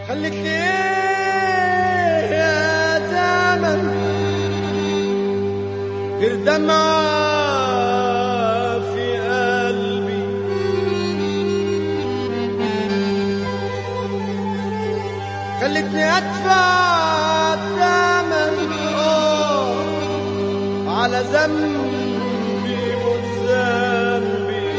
خليك ليه يا زمن غير دمعة في قلبي خلتني ادفع الثمن اه على ذنبي مش ذنبي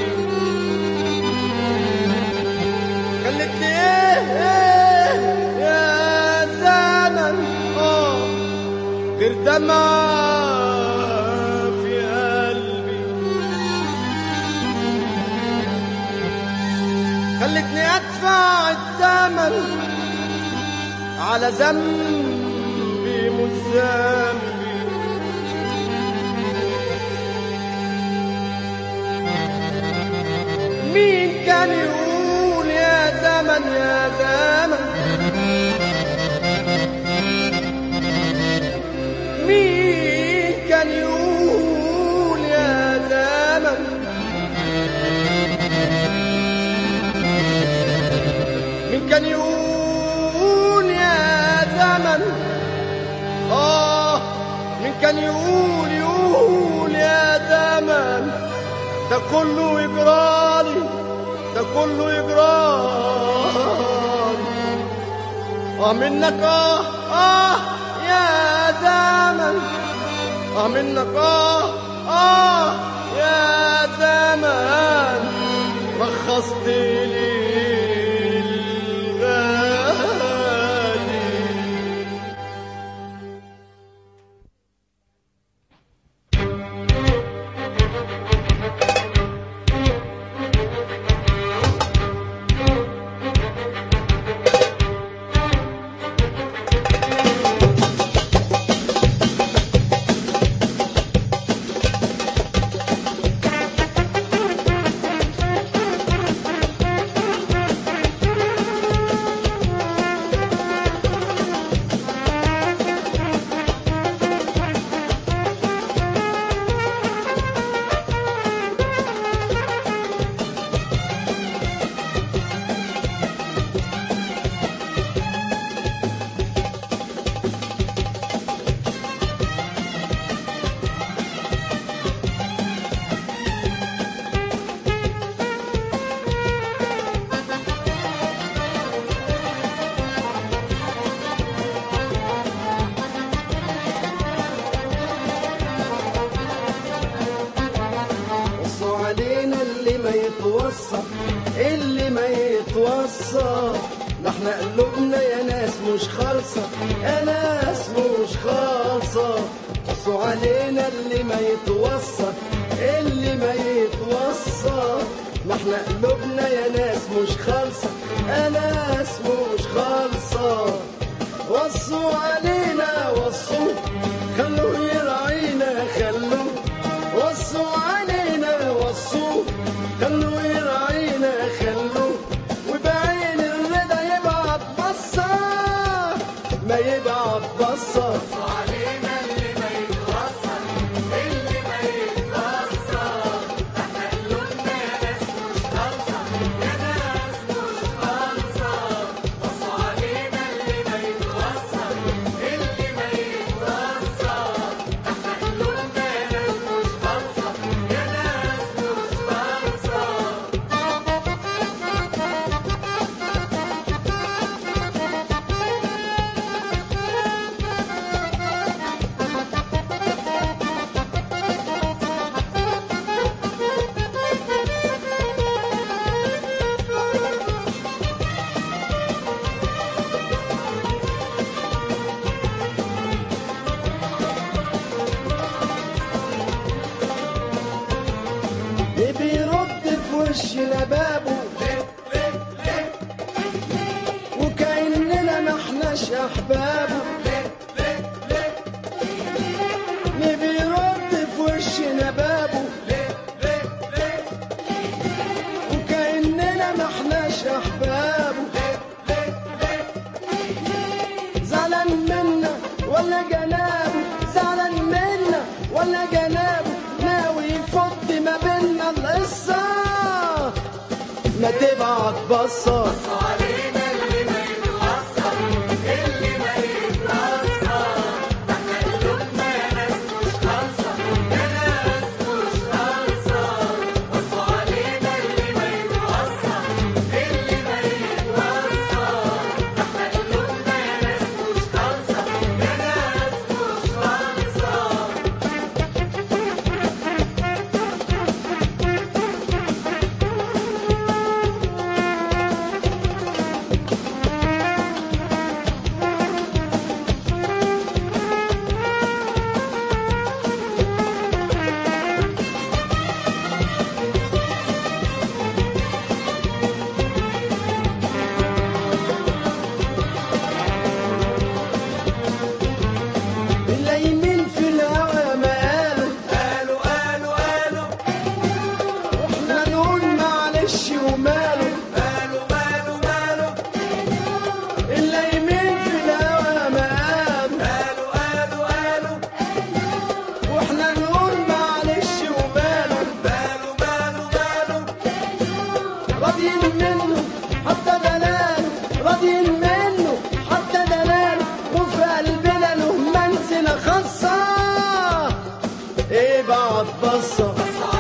خلتني ايه ايه يا زمن اه غير دمعة في قلبي خلتني ادفع الثمن على ذنبي مش ذنبي مين كان يقول يا زمن يا زمن مين كان يقول يا زمن مين كان يقول يا زمن آه مين كان يقول يقول يا زمن ده كله يجرالي ده كله يجرالي اه منك اه اه يا زمن اه منك اه اه يا زمن رخصت لي الغالي وصوا علينا اللي ما يتوصى اللي ما يتوصى ده احنا قلوبنا يا ناس مش خالصة يا ناس مش خالصة وصوا علينا اللي ما يتوصى اللي ما يتوصى ما احنا قلوبنا يا ناس مش خالصة يا ناس مش خالصة وصوا علينا وصوا خلوه يراعينا خلوه وصوا علينا وصوا خلوا يراعينا خلوا وبعين الرضا يبعت بصة ما يبعت بصة بيرد في وشنا بابه وكأننا ما احناش احبابه مي بيرد في وشنا بابه وكأننا ما احناش احبابه زعلان منا ولا جنابه زعلان منا ولا جنابه ناوي يفض ما بينا القصة ما تبعت بصة وماله ماله ماله ماله اللي يمين في الهوى مقاله قالوا قالوا قالوا واحنا نقول معلش وماله ماله ماله ماله راضيين منه حتى دلاله راضيين منه حتى دلاله وفي قلبنا له منزلة خاصة ايه بعد بصة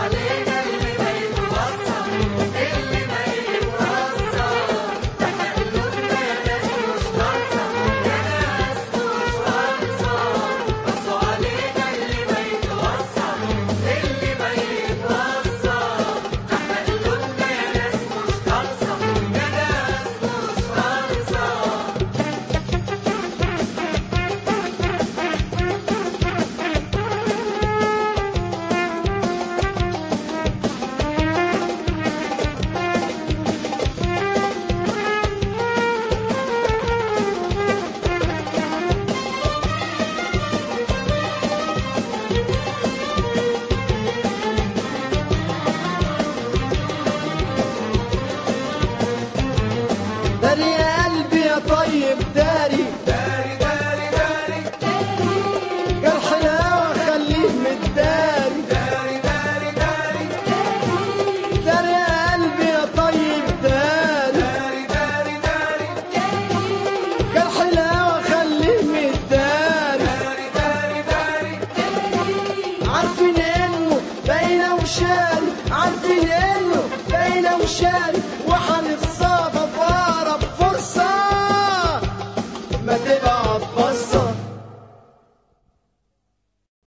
داري يا قلبي يا طيب داري داري داري داري جرح الهوى خليه متداري داري داري داري داري يا قلبي يا طيب داري داري داري داري جرح الهوى خليه متداري داري داري داري عارفين انه باينه وشاري